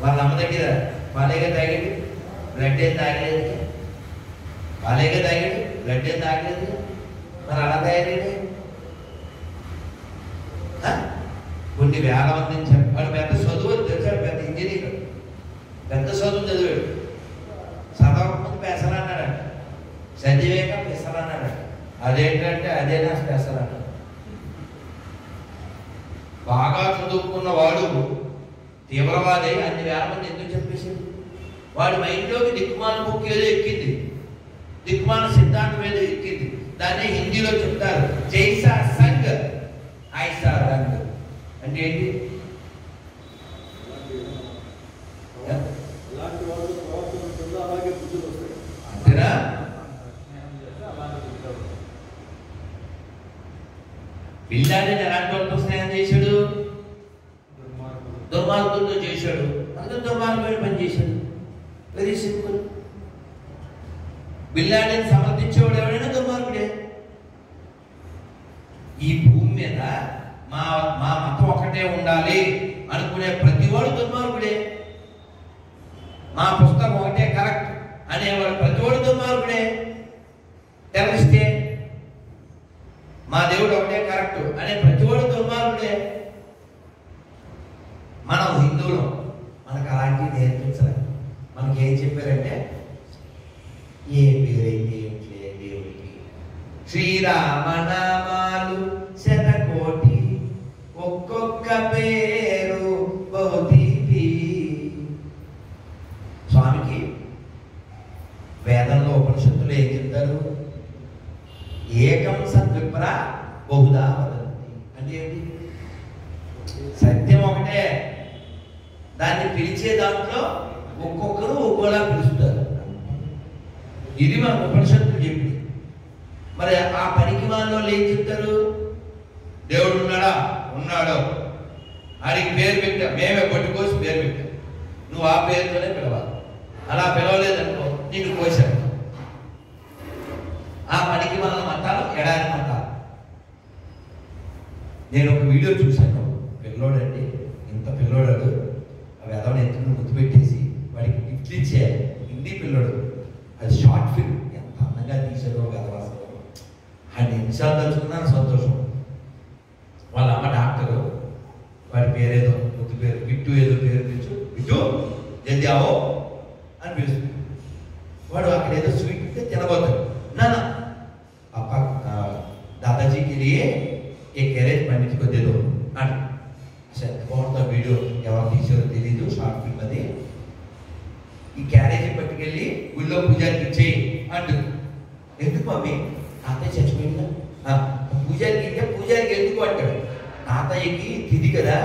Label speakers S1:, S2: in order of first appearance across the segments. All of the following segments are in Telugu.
S1: వాళ్ళ అమ్మ దగ్గర పాలేగా తాగాడు బ్లడ్ ఏం తాగలేదు పాలేగా తాగాడు బ్లడ్ ఏం తాగలేదు మరి అలా తయారైంది ఆ? కొన్ని వేల మందిని చెప్పాడు పెద్ద చదువు తెలిసాడు పెద్ద ఇంజనీర్ పెద్ద చదువు చదివాడు చదవకపోతే పెసలు అన్నాడు చదివేక పెసలు అన్నాడు అదేంటంటే అదేనా పెసలు అన్నాడు బాగా చదువుకున్న వాడు తీవ్రవాదే అన్ని వేల మంది ఎందుకు చెప్పేసింది వాడి మైండ్లోకి దిక్కుమాల బుక్ ఏదో ఎక్కింది దిక్కుమాల సిద్ధాంతం ఏదో ఎక్కింది దాన్ని హిందీలో చెప్తారు జైసా సంగ్ ఐసా రంగ్ అంటే ఏంటి
S2: అలాంటి వాళ్ళు ప్రవర్తన ఉంటుందో అలాగే బుద్ధులు వస్తాయి
S1: అంతేనా
S2: అలాగే ఉంటారు
S1: పిల్లాడిని ఎలాంటి వాళ్ళతో స్నేహం చేశాడు
S2: దుర్మార్గులు
S1: దుర్మార్గులతో చేశాడు అందులో దుర్మార్గమైన పని చేశాడు వెరీ సింపుల్ బిల్లాడిని సమర్థించేవాడు ఎవడైనా దుర్మార్గుడే ఈ భూమి మీద మా మా మతం ఒకటే ఉండాలి అనుకునే ప్రతివాడు దుర్మార్గుడే మా పుస్తకం ఒకటే కరెక్ట్ అనేవాడు ప్రతివాడు దుర్మార్గుడే టెరరిస్టే మా దేవుడు ఒకటే కరెక్ట్ అనే ప్రతివాడు దుర్మార్గుడే మనం హిందువులం మనకు అలాంటివి నేర్పించలేదు మనకి ఏం చెప్పారంటే ఏ పేరైతే ఏమిటిలే దేవుడికి శ్రీరామనామాలు శతకోటి ఒక్కొక్క పేరు బహుదీపి స్వామికి వేదంలో ఉపనిషత్తులు ఏం చెప్తారు ఏకం సద్విప్ర బహుదా వదంతి అంటే ఏంటి సత్యం ఒకటే దాన్ని పిలిచే దాంట్లో ఒక్కొక్కరు ఒక్కోలా పిలుస్తారు ఇది మన ఉపనిషత్తులు చెప్పి మరి ఆ పనికి వాళ్ళు ఏం చెప్తారు దేవుడు ఉన్నాడా ఉన్నాడు ఆడికి పేరు పెట్టా మేమే పట్టుకోసి పేరు పెట్టాం నువ్వు ఆ పేరుతోనే పిలవాలి అలా పిలవలేదనుకో నిన్ను కోసాను ఆ పనికి వాళ్ళ మతాలు ఎడారి మతాలు నేను ఒక వీడియో చూశాను పిల్లోడండి ఇంత పిల్లోడాడు ఆ వెదవని ఎత్తుకుని ముద్దు పెట్టేసి వాడికి గిఫ్ట్లు ఇచ్చేయాలి హిందీ పిల్లోడు అది షార్ట్ ఫిల్మ్ ఎంత అందంగా తీశారో వెదవ అసలు ఆ నిమిషాలు తలుచుకున్నాను సంతోషం వాళ్ళ అమ్మ డాక్టరు వాడి పేరేదో ముద్దు పేరు బిట్టు ఏదో పేరు పిలుచు బిట్టు జల్దీ ఆవో అని పిలుస్తుంది వాడు అక్కడ ఏదో స్వీట్ ఉంటే తినబోతాడు నాన్న पापा आ, दादाजी के लिए एक कैरेज पंडित को दे दो అని అసలు బాగుంటుంది వీడియో ఎవరు తీసారో తెలీదు షార్ట్ ఫిల్మ్ అది ఈ క్యారేజీ పట్టుకెళ్ళి గుళ్ళో పూజారికి ఇచ్చేయి అంటుంది ఎందుకు మమ్మీ తాతయ్య చచ్చిపోయిందా "ఆ, పూజారికి ఇచ్చే పూజారికి ఎందుకు అంటాడు తాతయ్యకి తిది కదా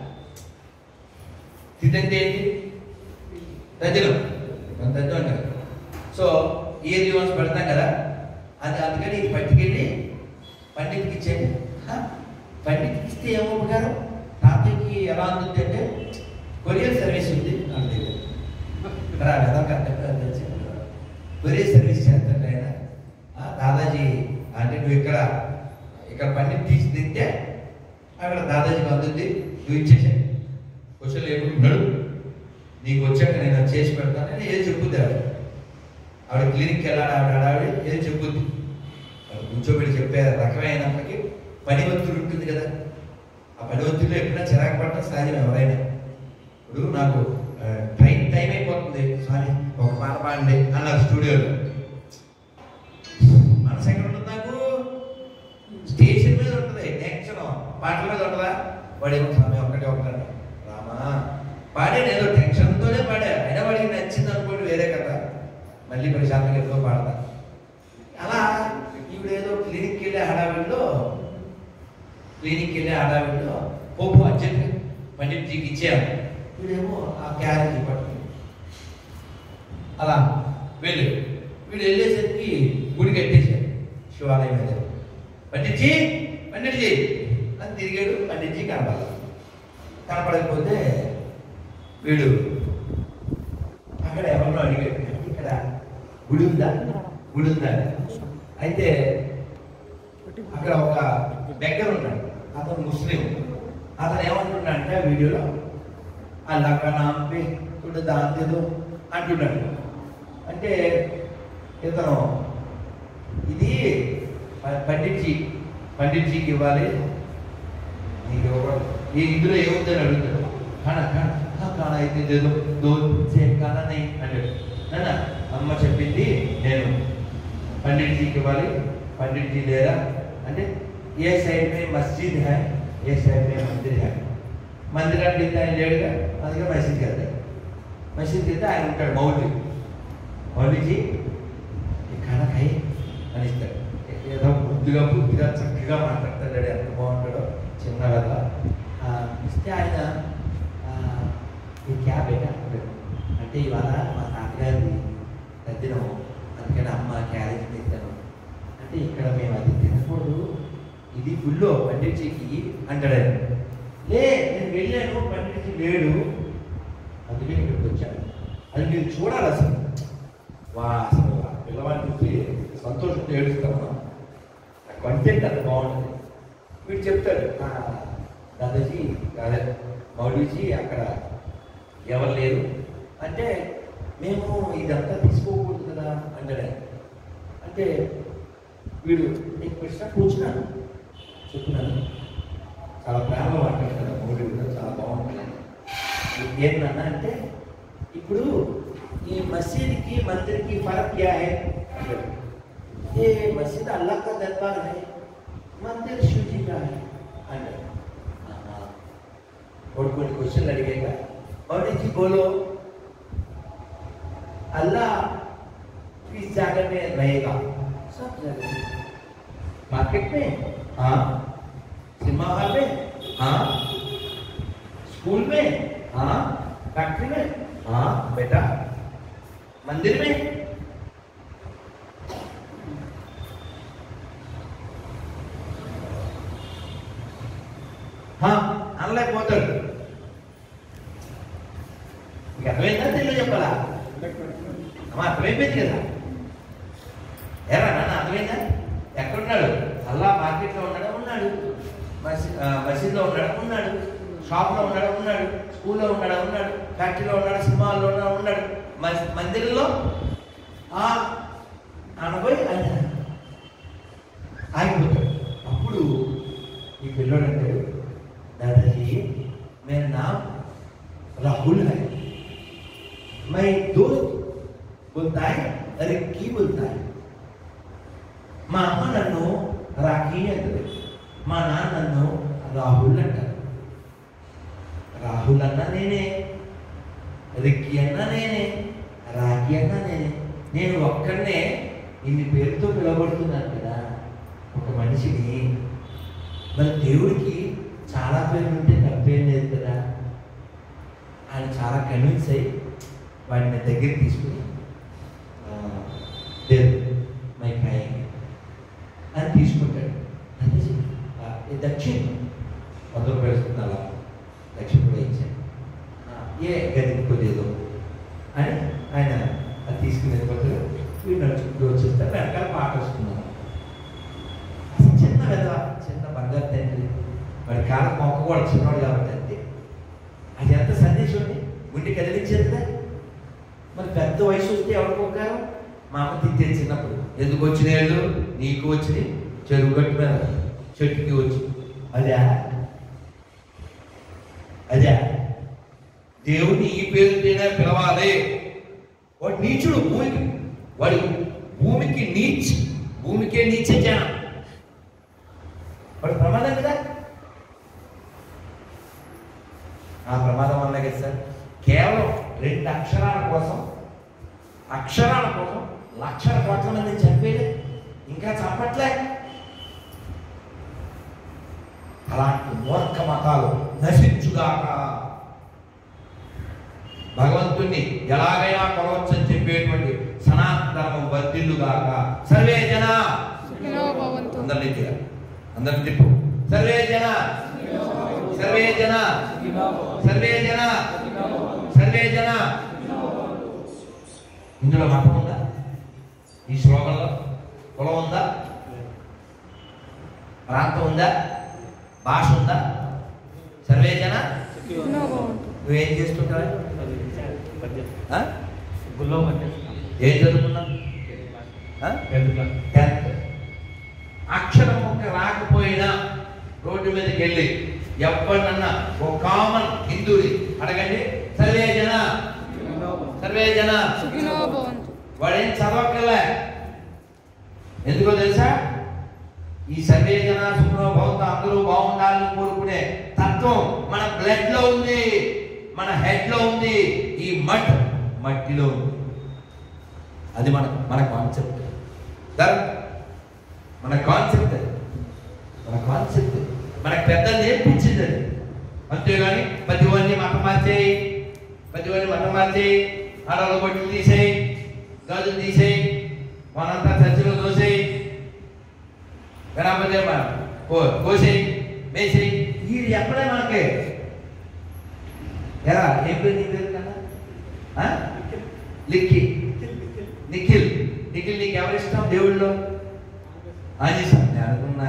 S1: తిది అంటే ఏంటి తద్దినం మన తద్దినం అంటారు సో ఇయర్లీ వన్స్ పెడతాం కదా అది అందుకని ఇది పట్టుకెళ్ళి పండిట్కి ఇచ్చేది "హ? పండిట్కి ఇస్తే ఏమో ఉపకారం తాతయ్యకి ఎలా అందుతుంది అంటే కొరియర్ సర్వీస్ ఉంది అంతే రా కదా కొరియర్ సర్వీస్ చేస్తాడు ఆయన "ఆ, దాదాజీ అంటే నువ్వు ఇక్కడ ఇక్కడ పండిట్ తీసి తింటే అక్కడ దాదాజీకి అందుద్ది నువ్వు ఇచ్చేసాయి క్వశ్చన్ లేకుంటున్నాడు నీకు వచ్చాక నేను అది చేసి పెడతానని ఏది చెప్పుద్ది ఆవిడ ఆవిడ క్లినిక్కి వెళ్ళాడు ఆవిడ ఆవిడ ఏది చెప్పుద్ది ఆవిడ కూర్చోబెట్టి చెప్పే రకమైనప్పటికీ పని ఒత్తిడి ఉంటుంది కదా ఆ పని ఒత్తిడిలో ఎప్పుడైనా చిరాకు పడటం సహజం ఎవరైనా ఇప్పుడు నాకు ఆ, ట్రైన్ టైం అయిపోతుంది సారీ ఒక పాట పాడండి అన్నారు స్టూడియోలో మనసు ఎక్కడ ఉంటుంది నాకు స్టేషన్ మీద ఉంటుంది టెన్షన్ పాటల మీద ఉంటుందా వాడేమో సమయం ఒక్కటే ఒకటే రామా పాడాను ఏదో టెన్షన్తోనే పాడా అయినా వాడికి నచ్చింది అనుకోండి వేరే కదా మళ్ళీ ప్రశాంతంగా ఎప్పుడో పాడతా అలా ఇప్పుడు ఏదో క్లినిక్కి వెళ్ళే హడావిడిలో క్లినిక్కి వెళ్ళే హడావిడిలో పోపు అర్జెంట్ పండిట్జీకి ఇచ్చేయాలి వీడేమో ఆ క్యారేజీ పట్టుకుని అలా వెళ్ళు వీడు వెళ్ళేసరికి గుడి కట్టేశాడు శివాలయం మీద పండిట్జీ పండిట్జీ అని తిరిగాడు పండిట్జీ కనపడాలి కనపడకపోతే వీడు అక్కడ ఎవరినో అడిగాడు ఇక్కడ గుడి ఉందా గుడి ఉందా అయితే అక్కడ ఒక బెగ్గర్ ఉన్నాడు అతను ముస్లిం అతను ఏమంటున్నాడంటే ఆ వీడియోలో అల్లా కా నామ్ పే తుడ దాన్ దే దో అంటున్నాడు అంటే ఇతను ఇది ప- పండిట్జీ పండిట్జీకి ఇవ్వాలి నీకు ఇవ్వకూడదు. ఈ ఇందులో ఏముందని అడుగుతాడు కానా కానా "హా, కానా అయితే ఏదో దో చే కానా నై అంటాడు నాన్న అమ్మ చెప్పింది నేను పండిట్జీకి ఇవ్వాలి పండిట్జీ లేరా అంటే ఏ సైడ్ మే మస్జిద్ హై ఏ సైడ్ మే మందిర్ హై మందిరానికి వెళ్తే ఆయన లేడుగా అందుకే మసీద్కి వెళ్తాడు మసీద్కి వెళ్తే ఆయన ఉంటాడు మౌలి మౌలిజీ ఈ ఖానా ఖాయి అని ఇస్తాడు ఏదో బుద్ధిగా బుద్ధిగా చక్కగా మాట్లాడతాడు ఎంత బాగుంటాడో చిన్న కదా ఆ, ఇస్తే ఆయన ఆ, ఈ క్యాబ్ ఏంటి అంటాడు అంటే ఇవాళ మా తాతగారిది తద్దినం అందుకని అమ్మ క్యారేజ్ తెచ్చాను అంటే ఇక్కడ మేము అది తినకూడదు ఇది గుళ్ళో పండించేకి అంటాడు ఆయన లే నేను వెళ్ళాను పండించి లేడు అందుకే ఇక్కడికి వచ్చాను అది మీరు చూడాలి అసలు వా అసలు ఆ పిల్లవాడిని చూసి సంతోషంతో ఏడుస్తాను కంటెంట్ అంత బాగుంటుంది వీడు చెప్తాడు "ఆ, దాదాజీ అదే మౌడీజీ అక్కడ ఎవరు లేరు అంటే మేము ఇదంతా తీసుకోకూడదు కదా అంటాడు ఆయన. అంటే వీడు నీకు ప్రశ్న కూర్చున్నాను చెప్తున్నాను చాలా ప్రేమగా మాట్లాడతాడు మౌడి కూడా చాలా బాగుంటుంది ఏంటన్నా అంటే ఇప్పుడు ఈ మసీద్కి మందిర్కి ఫరక్ క్యా హై అంటాడు. ये मस्जिद अल्लाह का दरबार है मंदिर शिव जी का है अंदर हाँ और कोई क्वेश्चन लगेगा और जी बोलो अल्लाह किस जगह में रहेगा सब जगह मार्केट में हाँ सिनेमा हॉल में हाँ स्कूल में हाँ फैक्ट्री में हाँ बेटा मंदिर में హా, అనలేకపోతాడు మీకు అర్థమైందా తెలియదు చెప్పాలా అమ్మా అర్థమైపోయింది కదా ఎరా నాన్న అర్థమైందా ఎక్కడున్నాడు అల్లా మార్కెట్లో ఉన్నాడా ఉన్నాడు మసీ- ఆ, మసీద్లో ఉన్నాడా ఉన్నాడు షాప్లో ఉన్నాడా ఉన్నాడు స్కూల్లో ఉన్నాడా ఉన్నాడు ఫ్యాక్టరీలో ఉన్నాడు సినిమాల్లో ఉన్నాడా ఉన్నాడు మస్- మందిరంలో ఆ అనబోయి ఆయన ఆగిపోతాడు అప్పుడు ఈ పిల్లోడు అంటాడు दादाजी मेरा नाम राहुल है मैं दोस्त बोलता है अरे की बोलता है మా అమ్మ నన్ను రాఖీ అంటది మా నాన్న నన్ను రాహుల్ అంటారు రాహుల్ అన్న నేనే రిక్కీ అన్న నేనే రాఖీ అన్న నేనే నేను ఒక్కడనే ఇన్ని పేరుతో పిలవబడుతున్నాను కదా ఒక మనిషిని మరి దేవుడికి చాలా పేర్లు ఉంటే తప్పేం లేదు కదా ఆయన చాలా కన్విన్స్ అయ్యి వాడిని దగ్గర తీసుకుని ఆ, దేవుడు మై కాయింగ్ అని తీసుకుంటాడు అంటే ఆ, ఈ దక్షిణ వంద రూపాయలు ఇస్తుంది అలా దక్షిణ కూడా ఇచ్చాను ఆ, ఏ గదికి లేదు అని ఆయన అది తీసుకుని వెళ్ళిపోతాడు వీడు నడుచుకుంటూ వచ్చేస్తారు వెనకాల పాట వస్తున్నాను అసలు చిన్న వెధ చిన్న బంగారు తండ్రి వాడి కాలం మొక్క కూడా చిన్నవాడు కాబట్టి అంతే అది ఎంత సందేశం అండి గుండె కదిలించేదిగా మరి పెద్ద వయసు వస్తే ఎవరికి ఉపకారం మా అమ్మ తిట్టే చిన్నప్పుడు ఎందుకు వచ్చినాడు నీకు వచ్చి చెరువు గట్టు మీద చెట్టుకి వచ్చి అదే అదే దేవుని ఈ పేరుతోనే పిలవాలి వాడు నీచుడు భూమికి వాడు భూమికి నీచ్ భూమికే నీచ జనం వాడు ప్రమాదం కదా ఆ ప్రమాదం వల్ల కదా సార్ కేవలం రెండు అక్షరాల కోసం అక్షరాల కోసం లక్షల కోట్ల మందిని చంపేది ఇంకా చంపట్లే అలాంటి మూర్ఖ మతాలు నశించుగాక భగవంతుణ్ణి ఎలాగైనా కొలవచ్చని చెప్పేటువంటి సనాతన ధర్మం వర్ధిల్లుగాక సర్వే జన
S3: సుఖినో భవంతు
S1: అందరినీ తీయాలి అందరిని తిప్పు సర్వే జన సర్వే జన సర్వే జన సర్వే జన ఇందులో మతం ఉందా ఈ శ్లోకంలో కులం ఉందా ప్రాంతం ఉందా భాష ఉందా సర్వే జన
S3: సుఖినో భవంతు
S1: నువ్వేం చేస్తుంటావా ఆ?
S2: గుల్లో పట్టేస్తాం
S1: ఏం చదువుకున్నావు ఆ?
S2: టెన్త్ క్లాస్
S1: టెన్త్ అక్షరం ఒక రాకపోయినా రోడ్డు మీదకి వెళ్ళి ఎవరినన్నా ఒక కామన్ హిందూని అడగండి సర్వే జన సర్వే జన
S3: సుఖినో భవంతు
S1: వాడేం చదవక్కర్లే ఎందుకో తెలుసా ఈ సర్వే జన సుఖంలో భవంతో అందరూ బాగుండాలని కోరుకునే తత్వం మన బ్లడ్ లో ఉంది మన హెడ్ లో ఉంది ఈ మట్ మట్టిలో ఉంది అది మన మన కాన్సెప్ట్ ధర్మ మన కాన్సెప్ట్ అది మన కాన్సెప్ట్ మనకు పెద్దలు నేర్పించింది అది అంతేగాని ప్రతి వాడిని మతం మార్చేయి ప్రతి వాడిని మతం మార్చేయి ఆడవాళ్ళ బొట్టులు తీసేయి గాజులు తీసేయి మనంతా చర్చలో దోసేయి గణపతి కో కోసేయి వేసేయి ఇది ఎప్పుడే మనకి ఎలా ఏం పేరు నీ పేరు కన్నా ఆ? లిక్కి నిఖిల్ నిఖిల్ నీకు ఎవరు ఇష్టం దేవుళ్ళలో ఆంజనేయ నేను అనుకున్నా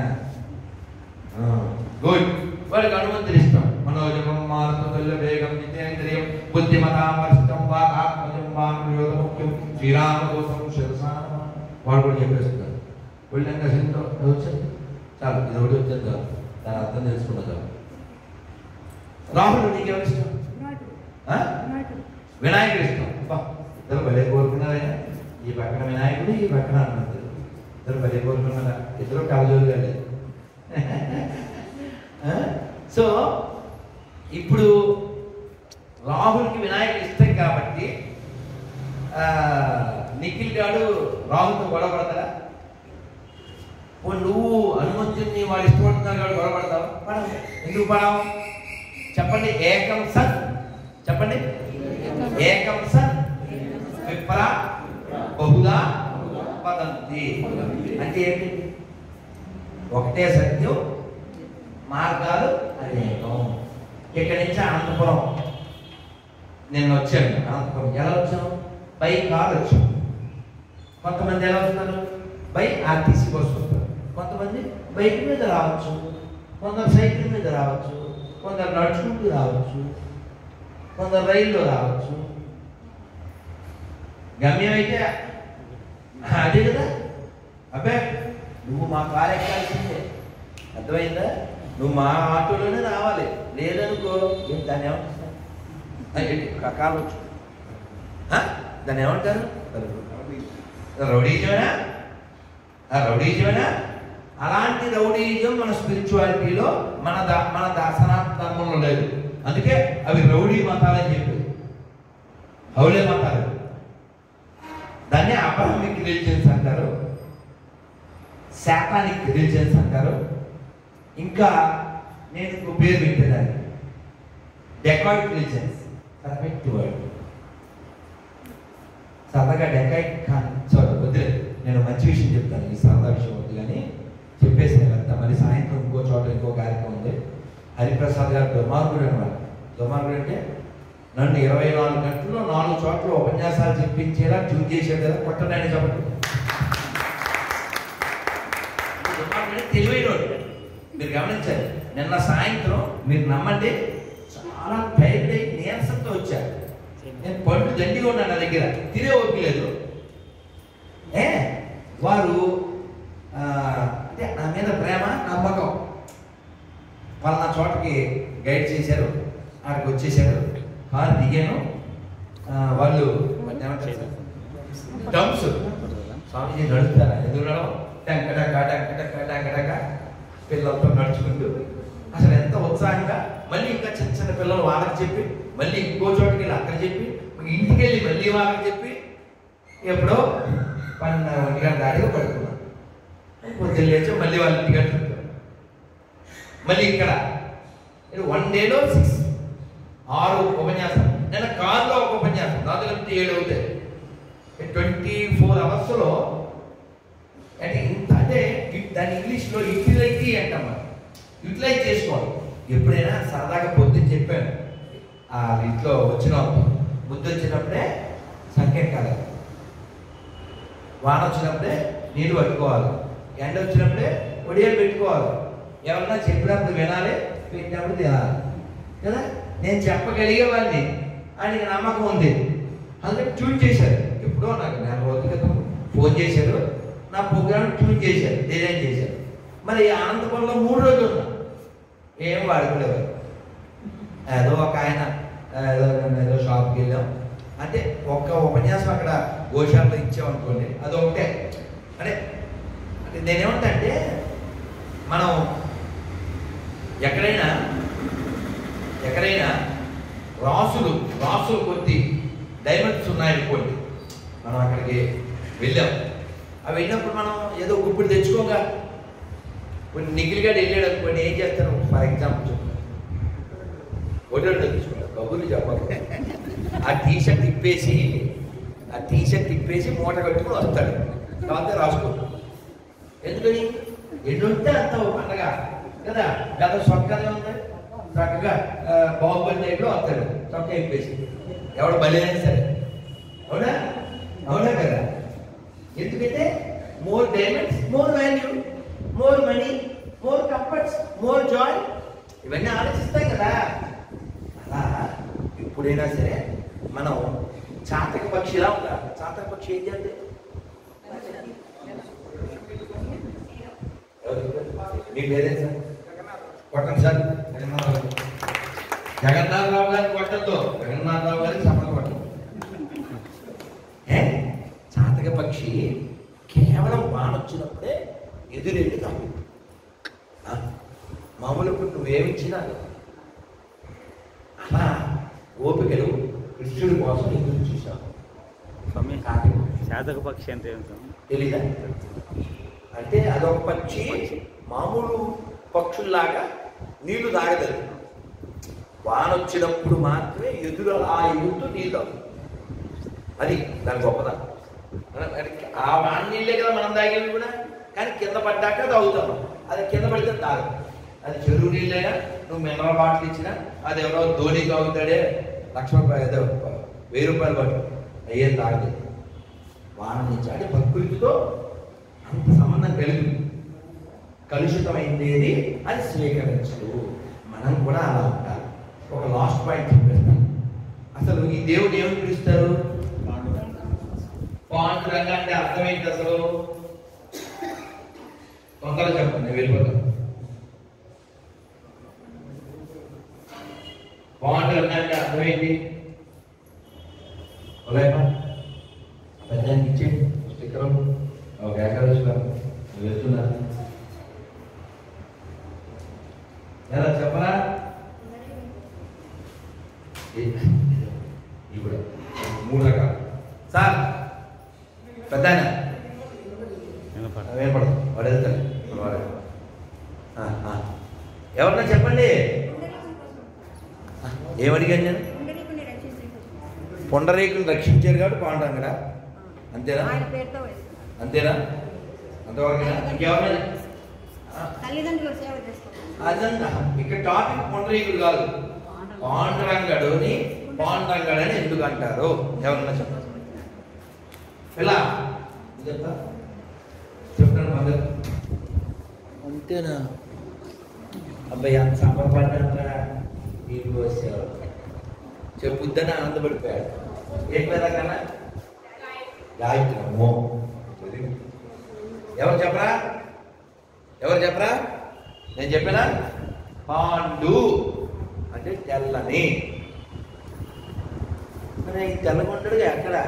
S1: గుడ్ వాడికి హనుమంతుడు ఇష్టం మనోజమం మారుతుల్య వేగం జితేంద్రియం బుద్ధిమతామర్ష్టం వాకాత్మజం వాక్యోగముఖ్యం శ్రీరామదోషం శిరసాన వాడు కూడా చెప్పేస్తున్నారు ఒళ్ళంగా సింతో వచ్చింది చాలు ఇది ఒకటి వచ్చింది చాలు. దాని అర్థం తెలుసుకున్నా చాలు రాహుల్ నీకు ఎవరు ఇష్టం ఆ? వినాయకుడు ఇష్టం అబ్బా, ఇద్దరు భలే కోరుకున్నారే ఈ పక్కన వినాయకుడు ఈ పక్కన హనుమంతుడు ఇద్దరు భలే కోరుకున్నారా ఇద్దరు కలజోలు కాదు సో ఇప్పుడు రాహుల్కి వినాయకుడు ఇష్టం కాబట్టి ఆ, నిఖిల్ గాడు రాహుల్తో గొడవ పడతారా ఓ నువ్వు హనుమంతుడిని వాడు ఇష్టపడుతున్నారు కాబట్టి గొడవ పడతావు పడవు ఎందుకు పడవు చెప్పండి ఏకం సత్ చెప్పండి ఏకం సత్ విప్ర బహుదా పదంతి అంటే ఏంటి ఒకటే సత్యం మార్గాలు అనేకం ఇక్కడి నుంచి అనంతపురం నిన్న వచ్చాను అనంతపురం ఎలా వచ్చాను బై కార్ వచ్చాం కొంతమంది ఎలా వస్తారు బై ఆర్టీసీ బస్సు వస్తారు కొంతమంది బైక్ మీద రావచ్చు కొందరు సైకిల్ మీద రావచ్చు కొందరు నడుచుకుంటూ రావచ్చు కొందరు రైల్లో రావచ్చు గమ్యం అయితే అదే కదా అబ్బే నువ్వు మా కారు ఎక్కాల్సిందే అర్థమైందా నువ్వు మా ఆటోలోనే రావాలి లేదనుకో ఏం దాన్ని ఏమంటారు కాలు వచ్చు ఆ? దాన్ని ఏమంటారు రౌడీజమేనా ఆ రౌడీజమేనా అలాంటి రౌడీజం మన స్పిరిచువాలిటీలో మన దా మన దా సనాతన ధర్మంలో లేదు అందుకే అవి రౌడీ మతాలని చెప్పి హౌలే మతాలు దాన్ని అబ్రహమిక్ రిలీజియన్స్ అంటారు శాతానిక్ రిలీజియన్స్ అంటారు ఇంకా నేను ఇంకో పేరు పెట్టేదాన్ని డెకాయిట్ రిలీజియన్స్ పర్ఫెక్ట్ వర్డ్ సరదాగా డెకాయిట్ ఖాన్ సారీ వద్దులే నేను మంచి విషయం చెప్తాను ఈ సరదా విషయం వద్దు కానీ చెప్పేసి వెళ్తా మళ్ళీ సాయంత్రం ఇంకో చోట ఇంకో కార్యక్రమం ఉంది హరిప్రసాద్ గారు దుర్మార్గుడు అనమాట దుర్మార్గుడు అంటే నన్ను ఇరవై నాలుగు గంటల్లో నాలుగు చోట్ల ఉపన్యాసాలు చెప్పించేలా ట్యూన్ చేసేది కదా కొట్టనని చెప్పండి దుర్మార్గుడు తెలివైనోడు మీరు గమనించారు నిన్న సాయంత్రం మీరు నమ్మండి చాలా టైర్డ్ అయి నీరసంతో వచ్చారు నేను పళ్ళు దండిగా ఉన్నాను నా దగ్గర తినే ఓపిక లేదు ఏ వారు ఆ, అంటే నా మీద ప్రేమ నమ్మకం పలానా చోటకి గైడ్ చేశారు అక్కడికి వచ్చేసారు కారు దిగాను ఆ, వాళ్ళు వాటిని ఏమంటారు? డంప్స్ స్వామీజీ నడుస్తారా ఎందుకు నడవం టంకటక టంకటక టంకటక పిల్లలతో నడుచుకుంటూ అసలు ఎంత ఉత్సాహంగా మళ్ళీ ఇంకా చిన్న చిన్న పిల్లలు వాళ్ళకి చెప్పి మళ్ళీ ఇంకో చోటుకి వెళ్ళి అక్కడ చెప్పి ఇంటికి వెళ్ళి మళ్ళీ వాళ్ళకి చెప్పి ఎప్పుడో పన్నెండు ఒంటి గంట దాడిగా పడుకున్నాను పొద్దున్న లేచి మళ్ళీ వాళ్ళ ఇంటికి వెళ్తుంటారు మళ్ళీ ఇక్కడ వన్ డేలో సిక్స్ ఆరు ఉపన్యాసం నేను కార్లో ఒక ఉపన్యాసం నాలుగు కలిపితే ఏడు అవుతాయి ట్వంటీ ఫోర్ అవర్స్లో అంటే ఇంత అంటే ఇ- దాన్ని ఇంగ్లీష్లో యూటిలైటీ అంటాం మనం యూటిలైజ్ చేసుకోవాలి ఎప్పుడైనా సరదాగా పొద్దున్న చెప్పాను ఆ ఇంట్లో వచ్చిన బుద్ధి వచ్చినప్పుడే సంకెక్కాలి వాన వచ్చినప్పుడే నీళ్ళు పట్టుకోవాలి ఎండ వచ్చినప్పుడే ఒడియాలు పెట్టుకోవాలి ఎవరన్నా చెప్పినప్పుడు వినాలి పెట్టినప్పుడు తినాలి కదా నేను చెప్పగలిగేవాడిని ఆయనకి నమ్మకం ఉంది అందుకని ట్యూన్ చేశారు ఎప్పుడో నాకు నెల రోజుల క్రితం ఫోన్ చేశారు నా ప్రోగ్రామ్ ట్యూన్ చేశారు డిజైన్ చేశారు మరి అనంతపురంలో మూడు రోజులు ఉన్నా ఏం వాడుకోలేదు ఏదో ఒక ఆయన ఏదో ఏదో షాప్కి వెళ్ళాం అంటే ఒక్క ఉపన్యాసం అక్కడ గోశాలలో ఇచ్చామనుకోండి అది ఒకటే అంటే అంటే నేనేమంటా అంటే మనం ఎక్కడైనా ఎక్కడైనా రాసులు రాసులు కొద్ది డైమండ్స్ ఉన్నాయనుకోండి మనం అక్కడికి వెళ్ళాం అవి వెళ్ళినప్పుడు మనం ఏదో గుప్పుడు తెచ్చుకోగా కొన్ని నిగిలిగా వెళ్ళాడు అనుకోండి ఏం చేస్తారు ఫర్ ఎగ్జాంపుల్ చెప్తాను ఒకటి తెచ్చుకుంటారు కబుర్లు చెప్పాలి ఆ టీ షర్ట్ తిప్పేసి ఆ టీ షర్ట్ తిప్పేసి మూట కట్టుకుని వస్తాడు తర్వాత రాసుకో ఎందుకని ఎన్నుంటే అంత ఓ పండగ కదా గత సొక్కనే ఉంది చక్కగా ఆ, బాహుబలి టైప్లో వస్తాడు చొక్క ఇప్పేసి ఎవడు బలిదైనా సరే అవునా అవునా కదా ఎందుకంటే more diamonds more value more money more comforts more joy ఇవన్నీ ఆలోచిస్తాం కదా అలా ఎప్పుడైనా సరే మనం చాతక పక్షిలా ఉండాలి చాతక పక్షి ఏం చేద్దాం మీ పేరేంటి సార్ కొట్టండి సార్ జగన్నాథరావు గారు. జగన్నాథరావు గారిని కొట్టద్దు జగన్నాథరావు గారికి సపోర్ట్ కొట్టదు ఏ చాతక పక్షి కేవలం వాన వచ్చినప్పుడే ఎదురెళ్ళి కాదు ఆ, మామూలు ఇప్పుడు నువ్వేమిచ్చినా అలా ఓపికలు కృష్ణుడి కోసం ఎదురు చూశావు
S2: స్వామి
S1: కాకి
S2: శాతక పక్షి అంటే ఏం స్వామి
S1: తెలీదా అంటే అదొక పక్షి మామూలు పక్షుల్లాగా నీళ్లు తాగదు వాన వచ్చినప్పుడు మాత్రమే ఎదురు ఆ ఎదురుతూ నీళ్ళు తాగుతుంది. అది దాని గొప్పదనం మన- మరి ఆ వాన నీళ్ళే కదా మనం తాగేవి కూడా కానీ కింద పడ్డాక తాగుతాం అది కింద పడితే తాగదు అది చెరువు నీళ్ళైనా నువ్వు మినరల్ బాటిల్ ఇచ్చినా అది ఎవరో ధోని తాగుతాడే లక్ష రూపాయలు ఏదో వెయ్యి రూపాయలు బాటిల్ అయ్యేం తాగదు వాన నుంచి అంటే ప్రకృతితో అంత సంబంధం కలిగి కలుషితమైంది ఏది అది స్వీకరించదు మనం కూడా అలా ఉండాలి ఒక లాస్ట్ పాయింట్ చెప్పేస్తాను అసలు ఈ దేవుడు ఏమని పిలుస్తారు పాండురంగ అంటే అర్థం ఏంటి అసలు తొందరగా చెప్పండి నేను వెళ్ళిపోతాను పాండురంగ అంటే అర్థం ఏంటి ఉదయమా పెద్దానికి ఇచ్చే స్టిక్కర్ ఒక ఏకాదశి వెళ్తున్నా ఎలా చెప్పరా ఏ- ఇవి కూడా మూడు రకాలు సార్ పెద్ద
S2: వినపడ
S1: వినపడదు వాడు వెళ్తాడు వాడు. ఆ, ఆ. ఎవరన్నా చెప్పండి ఆ, ఏమడిగాను నేను పొండరేకులు రక్షించారు కాబట్టి పాండరంగడా అంతేనా
S4: ఆయన పేరుతో వేస్తారు.
S1: అంతేనా అంతవరకేనా ఇంకెవరైనా ఆ,
S4: తల్లిదండ్రుల సేవ చేస్తారు
S1: అదంతా ఇక్కడ టాపిక్ పొండరీకుడు కాదు పాండురంగడుని పాండురంగడు అని ఎందుకు అంటారు ఎవరన్నా చెప్పండి ఇలా ఇదంతా చెప్తాను మదర్ అంతేనా అబ్బాయి అంత సంబరపడ్డంత నీకు వచ్చావు చెప్పుద్దని ఆనందపడిపోయాడు ఏం పేరా కన్నా గాయత్రి అమ్మో వెరీ గుడ్. ఎవరు చెప్పరా ఎవరు చెప్పరా నేను చెప్పినా పాండు అంటే తెల్లని మరి ఈ తెల్లగొండడు ఎక్కడ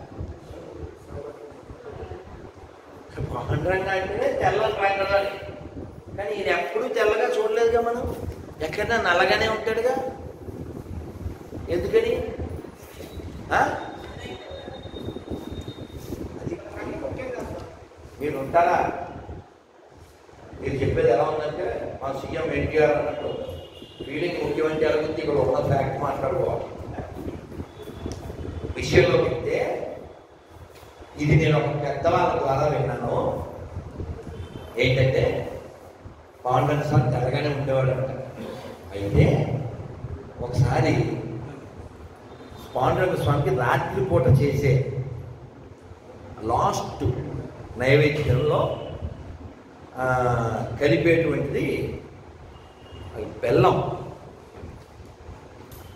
S1: పాండు రంగు అంటే తెల్లని రంగు అని కానీ ఈయన ఎప్పుడూ తెల్లగా చూడలేదుగా మనం ఎక్కడన్నా నల్లగానే ఉంటాడుగా ఎందుకని ఆ? అది మీరు ఉంటారా మీరు చెప్పేది ఎలా ఉందంటే మా సీఎం ఎన్టీఆర్ అన్నట్టు ఫీలింగ్ ముఖ్యమంత్రి అడుగుద్ది ఇక్కడ ఉన్న ఫ్యాక్ట్ మాట్లాడుకోవాలి విషయంలో చెప్తే ఇది నేను ఒక పెద్దవాళ్ళ ద్వారా విన్నాను ఏంటంటే పాండవ సార్ తెల్లగానే ఉండేవాడు అంట అయితే ఒకసారి పాండురంగ స్వామికి రాత్రిపూట చేసే లాస్ట్ నైవేద్యంలో ఆ, కలిపేటువంటిది అది బెల్లం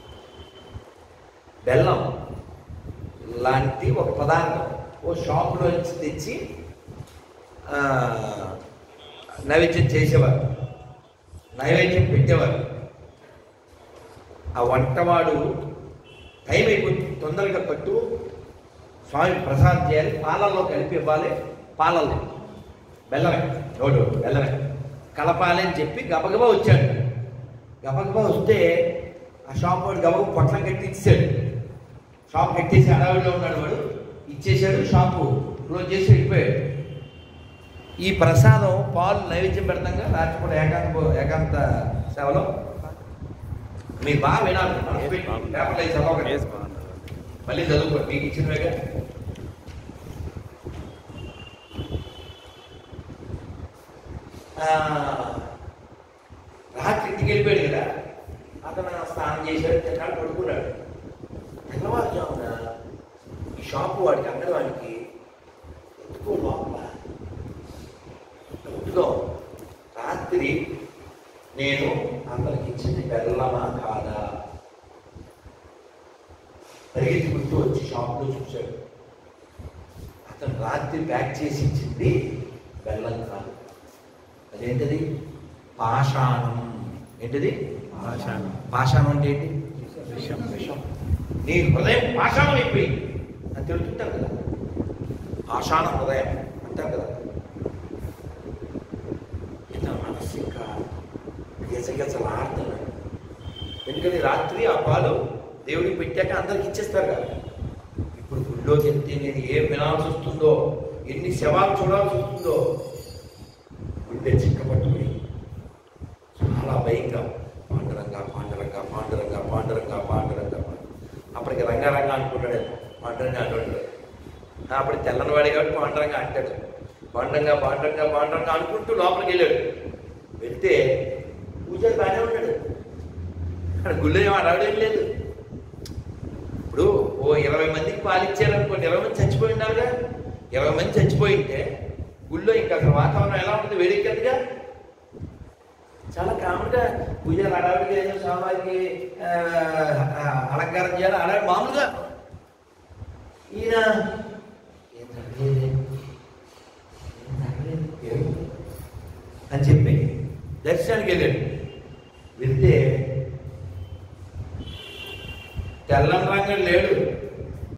S1: బెల్లం లాంటి ఒక పదార్థం ఓ షాప్లో నుంచి తెచ్చి ఆ, నైవేద్యం చేసేవారు నైవేద్యం పెట్టేవారు ఆ వంటవాడు టైం అయిపోతుంది తొందరగా పట్టు స్వామి ప్రసాదం చేయాలి పాలల్లో కలిపి ఇవ్వాలి పాలల్లో బెల్లమే నోడు బెల్లమే కలపాలి అని చెప్పి గబగబా వచ్చాడు గబగబా వస్తే ఆ షాప్ వాడు గబగబా పొట్లం కట్టి ఇచ్చాడు షాప్ కట్టేసి అడవిలో ఉన్నాడు వాడు ఇచ్చేశాడు షాపు క్లోజ్ చేసి వెళ్ళిపోయాడు ఈ ప్రసాదం పాలు నైవేద్యం పెడతాంగా రాత్రిపూట ఏకాంత ఏకాంత సేవలో మీరు బాగా వినాలి మనసు పెట్టి పేపర్లో అవి చదవకండి.
S2: టేస్ట్ బాగుంటుంది
S1: మళ్ళీ చదువుకోండి మీకు ఇచ్చినవేగా ఆ, రాత్రి ఇంటికి వెళ్ళిపోయాడు కదా అతను స్నానం చేశాడు తిన్నాడు పడుకున్నాడు తెల్లవారుజామున ఈ షాపు వాడికి అంగడివాడికి ఎందుకో లోపల ఎందుకో రాత్రి నేను అతనికి ఇచ్చింది బెల్లమా కాదా పరిగెత్తుకుంటూ వచ్చి షాప్లో చూశాడు అతను రాత్రి ప్యాక్ చేసి ఇచ్చింది బెల్లం కాదు అదేంటిది పాషాణం ఏంటిది
S2: పాషాణం.
S1: పాషాణం అంటే ఏంటి
S2: విషం.
S1: విషం నీ హృదయం పాషాణం అయిపోయింది అని తెలుస్తుంటారు కదా పాషాణం హృదయం అంటారు కదా ఇతను మనస్సు ఇంకా గెసగెసలాడుతున్నాడు ఎందుకని రాత్రి ఆ పాలు దేవుడికి పెట్టాక అందరికి ఇచ్చేస్తారు కదా ఇప్పుడు గుళ్ళోకి వెళ్తే నేను ఏం వినాల్సి వస్తుందో ఎన్ని శవాలు చూడాల్సి వస్తుందో గుండె చిక్కపట్టుకుని చాలా భయంగా పాండురంగా పాండురంగా పాండురంగా పాండురంగా పాండురంగా అప్పటికి రంగారంగా అనుకుంటాడు పాండురంగా అంటాడు అప్పుడు తెల్లని వాడే కాబట్టి పాండురంగా అంటాడు పాండురంగా పాండురంగా పాండురంగా అనుకుంటూ లోపలికి వెళ్ళాడు వెళ్తే పూజారి బాగానే ఉన్నాడు అక్కడ గుళ్ళో ఏం అడవడం లేదు ఇప్పుడు ఓ ఇరవై మందికి పాలిచ్చారు అనుకోండి ఇరవై మంది చచ్చిపోయి ఉన్నారుగా ఇరవై మంది చచ్చిపోయి ఉంటే గుళ్ళో ఇంకా అసలు వాతావరణం ఎలా ఉంటుంది వేడెక్కదుగా చాలా కామన్గా పూజలు అడవికి ఏదో స్వామివారికి ఆ, ఆ, అలంకారం చేయాలి అడవి మామూలుగా ఈయన ఏం జరగలేదే? ఏం జరగలేదు? ఏం? అని చెప్పి దర్శనానికి వెళ్ళాడు